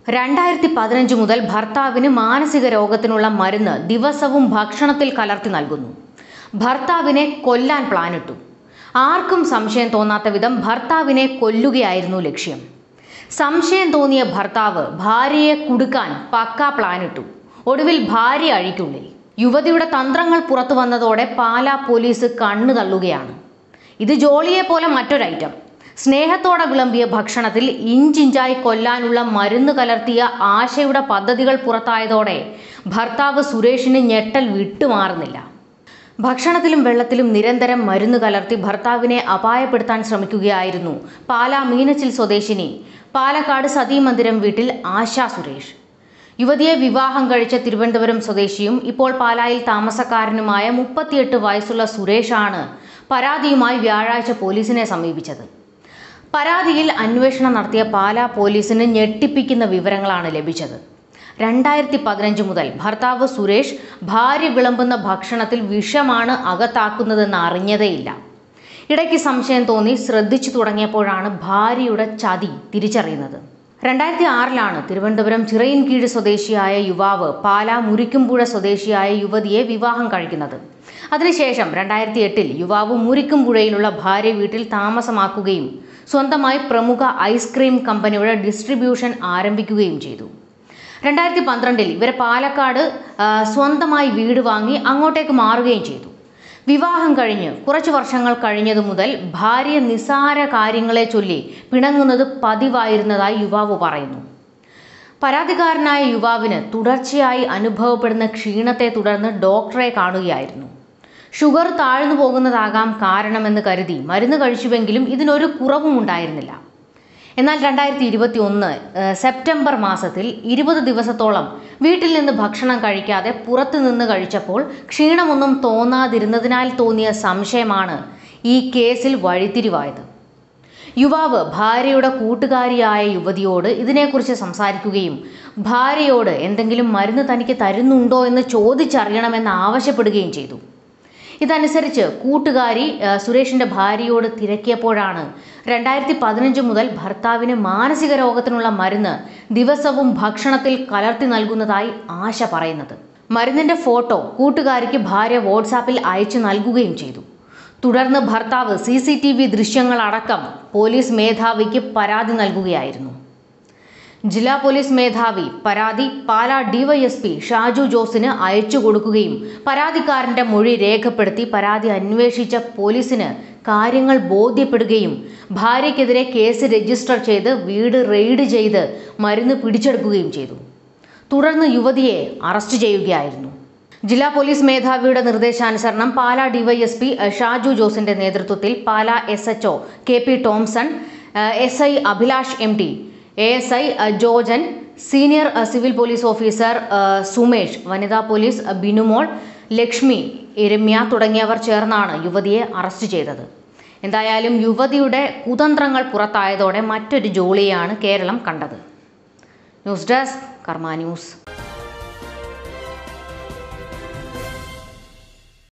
രണ്ടായിരത്തി പതിനഞ്ച് മുതൽ ഭർത്താവിന് മാനസിക രോഗത്തിനുള്ള മരുന്ന് ദിവസവും ഭക്ഷണത്തിൽ കലർത്തി നൽകുന്നു ഭർത്താവിനെ കൊല്ലാൻ പ്ലാനിട്ടു ആർക്കും സംശയം തോന്നാത്ത വിധം ഭർത്താവിനെ കൊല്ലുകയായിരുന്നു ലക്ഷ്യം സംശയം തോന്നിയ ഭർത്താവ് ഭാര്യയെ കുടുക്കാൻ പക്കാ പ്ലാനിട്ടു ഒടുവിൽ ഭാര്യ അഴിക്കുള്ളിൽ യുവതിയുടെ തന്ത്രങ്ങൾ പുറത്തു വന്നതോടെ പാലാ പോലീസ് കണ്ണു തള്ളുകയാണ് ഇത് ജോളിയെ പോലെ മറ്റൊരു ഐറ്റം സ്നേഹത്തോടെ വിളമ്പിയ ഭക്ഷണത്തിൽ ഇഞ്ചിഞ്ചായി കൊല്ലാനുള്ള മരുന്ന് കലർത്തിയ ആശയുടെ പദ്ധതികൾ പുറത്തായതോടെ ഭർത്താവ് സുരേഷിന് ഞെട്ടൽ വിട്ടുമാറുന്നില്ല ഭക്ഷണത്തിലും വെള്ളത്തിലും നിരന്തരം മരുന്ന് കലർത്തി ഭർത്താവിനെ അപായപ്പെടുത്താൻ ശ്രമിക്കുകയായിരുന്നു പാലാ മീനച്ചിൽ സ്വദേശിനി പാലക്കാട് സതീമന്ദിരം വീട്ടിൽ ആശാ സുരേഷ് യുവതിയെ വിവാഹം കഴിച്ച തിരുവനന്തപുരം സ്വദേശിയും ഇപ്പോൾ പാലായിൽ താമസക്കാരനുമായ മുപ്പത്തിയെട്ട് വയസ്സുള്ള സുരേഷാണ് പരാതിയുമായി വ്യാഴാഴ്ച പോലീസിനെ സമീപിച്ചത് പരാതിയിൽ അന്വേഷണം നടത്തിയ പാലാ പോലീസിന് ഞെട്ടിപ്പിക്കുന്ന വിവരങ്ങളാണ് ലഭിച്ചത് രണ്ടായിരത്തി പതിനഞ്ച് മുതൽ ഭർത്താവ് സുരേഷ് ഭാര്യ വിളമ്പുന്ന ഭക്ഷണത്തിൽ വിഷമാണ് അകത്താക്കുന്നതെന്ന് അറിഞ്ഞതേയില്ല ഇടയ്ക്ക് സംശയം തോന്നി ശ്രദ്ധിച്ചു തുടങ്ങിയപ്പോഴാണ് ഭാര്യയുടെ ചതി തിരിച്ചറിയുന്നത് രണ്ടായിരത്തി ആറിലാണ് തിരുവനന്തപുരം ചിറയിൻകീഴ് സ്വദേശിയായ യുവാവ് പാലാ മുരിക്കുംപുഴ സ്വദേശിയായ യുവതിയെ വിവാഹം കഴിക്കുന്നത് അതിനുശേഷം രണ്ടായിരത്തി എട്ടിൽ യുവാവ് മുരിക്കുംപുഴയിലുള്ള ഭാര്യ വീട്ടിൽ താമസമാക്കുകയും സ്വന്തമായി പ്രമുഖ ഐസ്ക്രീം കമ്പനിയുടെ ഡിസ്ട്രിബ്യൂഷൻ ആരംഭിക്കുകയും ചെയ്തു രണ്ടായിരത്തി പന്ത്രണ്ടിൽ ഇവർ പാലക്കാട് ആ, സ്വന്തമായി വീട് വാങ്ങി അങ്ങോട്ടേക്ക് മാറുകയും ചെയ്തു വിവാഹം കഴിഞ്ഞ് കുറച്ച് വർഷങ്ങൾ കഴിഞ്ഞതു മുതൽ ഭാര്യ നിസാര കാര്യങ്ങളെ ചൊല്ലി പിണങ്ങുന്നത് പതിവായിരുന്നതായി യുവാവ് പറയുന്നു പരാതിക്കാരനായ യുവാവിന് തുടർച്ചയായി അനുഭവപ്പെടുന്ന ക്ഷീണത്തെ തുടർന്ന് ഡോക്ടറെ കാണുകയായിരുന്നു ഷുഗർ താഴ്ന്നു പോകുന്നതാകാം കാരണമെന്ന് കരുതി മരുന്ന് കഴിച്ചുവെങ്കിലും ഇതിനൊരു കുറവും ഉണ്ടായിരുന്നില്ല എന്നാൽ രണ്ടായിരത്തി ഇരുപത്തി ഒന്ന് സെപ്റ്റംബർ മാസത്തിൽ ഇരുപത് ദിവസത്തോളം വീട്ടിൽ നിന്ന് ഭക്ഷണം കഴിക്കാതെ പുറത്തു നിന്ന് കഴിച്ചപ്പോൾ ക്ഷീണമൊന്നും തോന്നാതിരുന്നതിനാൽ തോന്നിയ സംശയമാണ് ഈ കേസിൽ വഴിത്തിരിവായത് യുവാവ് ഭാര്യയുടെ കൂട്ടുകാരിയായ യുവതിയോട് ഇതിനെക്കുറിച്ച് സംസാരിക്കുകയും ഭാര്യയോട് എന്തെങ്കിലും മരുന്ന് തനിക്ക് തരുന്നുണ്ടോ എന്ന് ചോദിച്ചറിയണമെന്ന് ആവശ്യപ്പെടുകയും ചെയ്തു ഇതനുസരിച്ച് കൂട്ടുകാരി ആ, സുരേഷിന്റെ ഭാര്യയോട് തിരക്കിയപ്പോഴാണ് രണ്ടായിരത്തി പതിനഞ്ച് മുതൽ ഭർത്താവിന് മാനസിക രോഗത്തിനുള്ള മരുന്ന് ദിവസവും ഭക്ഷണത്തിൽ കലർത്തി നൽകുന്നതായി ആശ പറയുന്നത് മരുന്നിന്റെ ഫോട്ടോ കൂട്ടുകാരിക്ക് ഭാര്യ വാട്സാപ്പിൽ അയച്ചു നൽകുകയും ചെയ്തു തുടർന്ന് ഭർത്താവ് സി സി ടി വി ദൃശ്യങ്ങളടക്കം പോലീസ് മേധാവിക്ക് പരാതി നൽകുകയായിരുന്നു ജില്ലാ പോലീസ് മേധാവി പരാതി പാലാ ഡിവൈഎസ്പി ഷാജു ജോസിന് അയച്ചു കൊടുക്കുകയും പരാതിക്കാരന്റെ മൊഴി രേഖപ്പെടുത്തി പരാതി അന്വേഷിച്ച പോലീസിന് കാര്യങ്ങൾ ബോധ്യപ്പെടുകയും ഭാര്യയ്ക്കെതിരെ കേസ് രജിസ്റ്റർ ചെയ്ത് വീട് റെയ്ഡ് ചെയ്ത് മരുന്ന് പിടിച്ചെടുക്കുകയും ചെയ്തു തുടർന്ന് യുവതിയെ അറസ്റ്റ് ചെയ്യുകയായിരുന്നു ജില്ലാ പോലീസ് മേധാവിയുടെ നിർദ്ദേശാനുസരണം പാലാ ഡിവൈഎസ്പി ഷാജു ജോസിന്റെ നേതൃത്വത്തിൽ Pala S H K P Thomson S I Abhilash M T A S I Jojan senior അഹ്, സിവിൽ പോലീസ് ഓഫീസർ അഹ്, സുമേഷ് വനിതാ പോലീസ് അഹ്, ബിനുമോൾ ലക്ഷ്മി രമ്യ തുടങ്ങിയവർ ചേർന്നാണ് യുവതിയെ അറസ്റ്റ് ചെയ്തത് എന്തായാലും യുവതിയുടെ കുതന്ത്രങ്ങൾ പുറത്തായതോടെ മറ്റൊരു ജോളിയാണ് കേരളം കണ്ടത് ന്യൂസ് ഡെസ്ക് കർമ്മ ന്യൂസ്